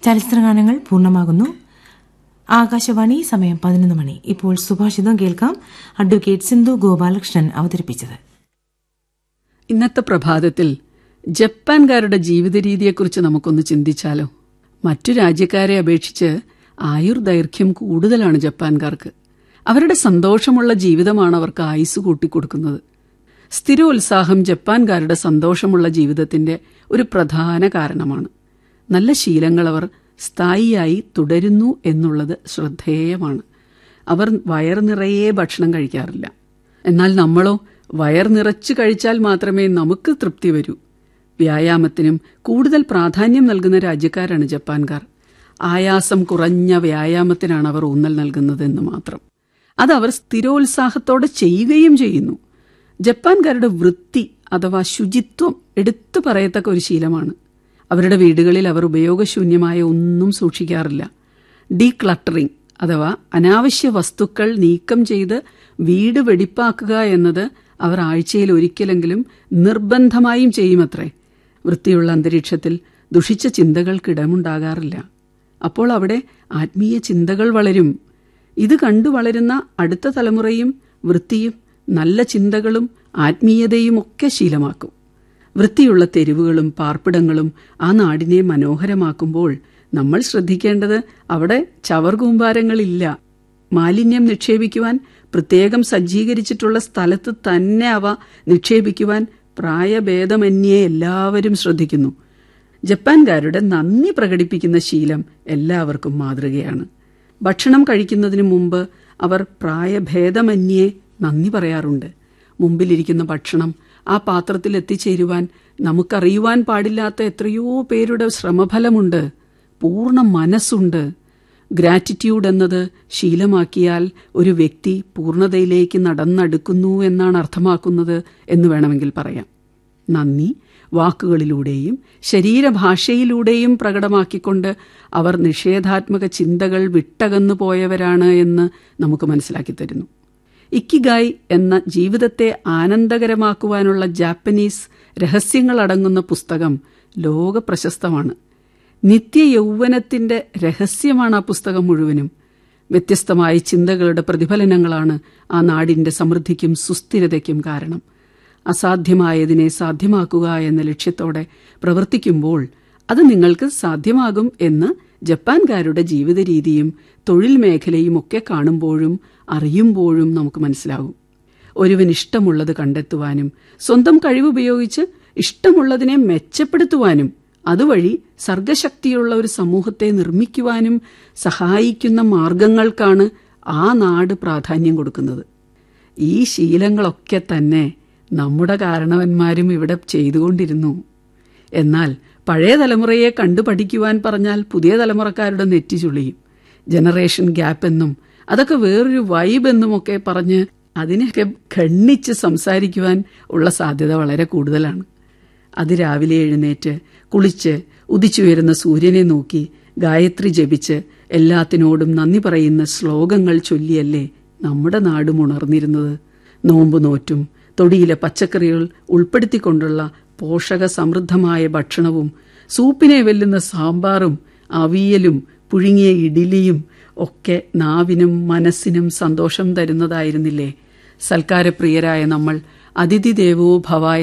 ചലച്ചിത്രഗാനങ്ങൾ പൂർണ്ണമാകുന്നു ആകാശവാണി സമയം പതിനൊന്ന് മണി ഇപ്പോൾ സുഭാഷിതം കേൾക്കാം അഡ്വക്കേറ്റ് സിന്ധു ഗോപാലകൃഷ്ണൻ അവതരിപ്പിച്ചത് ഇന്നത്തെ പ്രഭാതത്തിൽ ജപ്പാൻകാരുടെ ജീവിത രീതിയെക്കുറിച്ച് നമുക്കൊന്ന് ചിന്തിച്ചാലോ മറ്റു രാജ്യക്കാരെ അപേക്ഷിച്ച് ആയുർദൈർഘ്യം കൂടുതലാണ് ജപ്പാൻകാർക്ക് അവരുടെ സന്തോഷമുള്ള ജീവിതമാണ് അവർക്ക് ആയുസ് കൂട്ടിക്കൊടുക്കുന്നത് സ്ഥിരോത്സാഹം ജപ്പാൻകാരുടെ സന്തോഷമുള്ള ജീവിതത്തിന്റെ ഒരു പ്രധാന കാരണമാണ് നല്ല ശീലങ്ങൾ അവർ സ്ഥായിയായി തുടരുന്നു എന്നുള്ളത് ശ്രദ്ധേയമാണ് അവർ വയർ നിറയെ ഭക്ഷണം കഴിക്കാറില്ല എന്നാൽ നമ്മളോ വയർ നിറച്ചു കഴിച്ചാൽ മാത്രമേ നമുക്ക് തൃപ്തി വരൂ വ്യായാമത്തിനും കൂടുതൽ പ്രാധാന്യം നൽകുന്ന രാജ്യക്കാരാണ് ജപ്പാൻകാർ ആയാസം കുറഞ്ഞ വ്യായാമത്തിനാണ് അവർ ഊന്നൽ നൽകുന്നതെന്ന് മാത്രം അത് അവർ സ്ഥിരോത്സാഹത്തോടെ ചെയ്യുകയും ചെയ്യുന്നു ജപ്പാൻകാരുടെ വൃത്തി അഥവാ ശുചിത്വം എടുത്തു പറയത്തക്ക ഒരു ശീലമാണ് അവരുടെ വീടുകളിൽ അവർ ഉപയോഗശൂന്യമായ ഒന്നും സൂക്ഷിക്കാറില്ല ഡീക്ലട്ടറിംഗ് അഥവാ അനാവശ്യ വസ്തുക്കൾ നീക്കം ചെയ്ത് വീട് വെടിപ്പാക്കുക എന്നത് അവർ ആഴ്ചയിൽ ഒരിക്കലെങ്കിലും നിർബന്ധമായും ചെയ്യുമത്രേ വൃത്തിയുള്ള അന്തരീക്ഷത്തിൽ ദുഷിച്ച ചിന്തകൾക്കിടമുണ്ടാകാറില്ല അപ്പോൾ അവിടെ ആത്മീയ ചിന്തകൾ വളരും ഇത് കണ്ടു വളരുന്ന അടുത്ത തലമുറയും വൃത്തിയും നല്ല ചിന്തകളും ആത്മീയതയും ഒക്കെ ശീലമാക്കും വൃത്തിയുള്ള തെരുവുകളും പാർപ്പിടങ്ങളും ആ നാടിനെ മനോഹരമാക്കുമ്പോൾ നമ്മൾ ശ്രദ്ധിക്കേണ്ടത് അവിടെ ചവർകൂമ്പാരങ്ങളില്ല മാലിന്യം നിക്ഷേപിക്കുവാൻ പ്രത്യേകം സജ്ജീകരിച്ചിട്ടുള്ള സ്ഥലത്ത് തന്നെ അവ നിക്ഷേപിക്കുവാൻ പ്രായഭേദമന്യേ എല്ലാവരും ശ്രദ്ധിക്കുന്നു ജപ്പാൻകാരുടെ നന്ദി പ്രകടിപ്പിക്കുന്ന ശീലം എല്ലാവർക്കും മാതൃകയാണ് ഭക്ഷണം കഴിക്കുന്നതിന് മുമ്പ് അവർ പ്രായഭേദമന്യേ നന്ദി പറയാറുണ്ട് മുമ്പിലിരിക്കുന്ന ഭക്ഷണം ആ പാത്രത്തിൽ എത്തിച്ചേരുവാൻ നമുക്കറിയുവാൻ പാടില്ലാത്ത എത്രയോ പേരുടെ ശ്രമഫലമുണ്ട് പൂർണ്ണ മനസ്സുണ്ട് ഗ്രാറ്റിറ്റ്യൂഡ് എന്നത് ശീലമാക്കിയാൽ ഒരു വ്യക്തി പൂർണ്ണതയിലേക്ക് നടന്നടുക്കുന്നു എന്നാണ് അർത്ഥമാക്കുന്നത് എന്ന് വേണമെങ്കിൽ പറയാം നന്ദി വാക്കുകളിലൂടെയും ശരീരഭാഷയിലൂടെയും പ്രകടമാക്കിക്കൊണ്ട് അവർ നിഷേധാത്മക ചിന്തകൾ വിട്ടകന്നു പോയവരാണ് എന്ന് നമുക്ക് മനസ്സിലാക്കി തരുന്നു ഇക്കിഗായ് എന്ന ജീവിതത്തെ ആനന്ദകരമാക്കുവാനുള്ള ജാപ്പനീസ് രഹസ്യങ്ങളടങ്ങുന്ന പുസ്തകം ലോക പ്രശസ്തമാണ് നിത്യ യൗവനത്തിന്റെ രഹസ്യമാണ് ആ പുസ്തകം മുഴുവനും വ്യത്യസ്തമായ ചിന്തകളുടെ പ്രതിഫലനങ്ങളാണ് ആ നാടിന്റെ സമൃദ്ധിക്കും സുസ്ഥിരതയ്ക്കും കാരണം അസാധ്യമായതിനെ സാധ്യമാക്കുക എന്ന ലക്ഷ്യത്തോടെ പ്രവർത്തിക്കുമ്പോൾ അത് നിങ്ങൾക്ക് സാധ്യമാകും എന്ന് ജപ്പാൻകാരുടെ ജീവിത രീതിയും തൊഴിൽ മേഖലയും ഒക്കെ കാണുമ്പോഴും അറിയുമ്പോഴും നമുക്ക് മനസ്സിലാകും ഒരുവൻ ഇഷ്ടമുള്ളത് കണ്ടെത്തുവാനും സ്വന്തം കഴിവുപയോഗിച്ച് ഇഷ്ടമുള്ളതിനെ മെച്ചപ്പെടുത്തുവാനും അതുവഴി സർഗശക്തിയുള്ള ഒരു സമൂഹത്തെ നിർമ്മിക്കുവാനും സഹായിക്കുന്ന മാർഗങ്ങൾക്കാണ് ആ നാട് പ്രാധാന്യം കൊടുക്കുന്നത് ഈ ശീലങ്ങളൊക്കെ തന്നെ നമ്മുടെ കാരണവന്മാരും ഇവിടെ ചെയ്തുകൊണ്ടിരുന്നു എന്നാൽ പഴയ തലമുറയെ കണ്ടു പഠിക്കുവാൻ പറഞ്ഞാൽ പുതിയ തലമുറക്കാരുടെ നെറ്റി ചുളിയും ജനറേഷൻ ഗ്യാപ്പ് എന്നും അതൊക്കെ വേറൊരു വൈബ് എന്നുമൊക്കെ പറഞ്ഞ് അതിനെയൊക്കെ ഖണ്ഡിച്ച് സംസാരിക്കുവാൻ ഉള്ള സാധ്യത വളരെ കൂടുതലാണ് അതിരാവിലെ എഴുന്നേറ്റ് കുളിച്ച് ഉദിച്ചുയരുന്ന സൂര്യനെ നോക്കി ഗായത്രി ജപിച്ച് എല്ലാത്തിനോടും നന്ദി പറയുന്ന ശ്ലോകങ്ങൾ ചൊല്ലിയല്ലേ നമ്മുടെ നാടും ഉണർന്നിരുന്നത് നോമ്പ് നോറ്റും തൊടിയിലെ പച്ചക്കറികൾ ഉൾപ്പെടുത്തിക്കൊണ്ടുള്ള പോഷക സമൃദ്ധമായ ഭക്ഷണവും സൂപ്പിനെ വെല്ലുന്ന സാമ്പാറും അവിയലും പുഴുങ്ങിയ ഇഡ്ഡലിയും ഒക്കെ നാവിനും മനസ്സിനും സന്തോഷം തരുന്നതായിരുന്നില്ലേ സൽക്കാരപ്രിയരായ നമ്മൾ അതിഥി ദേവോ ഭവ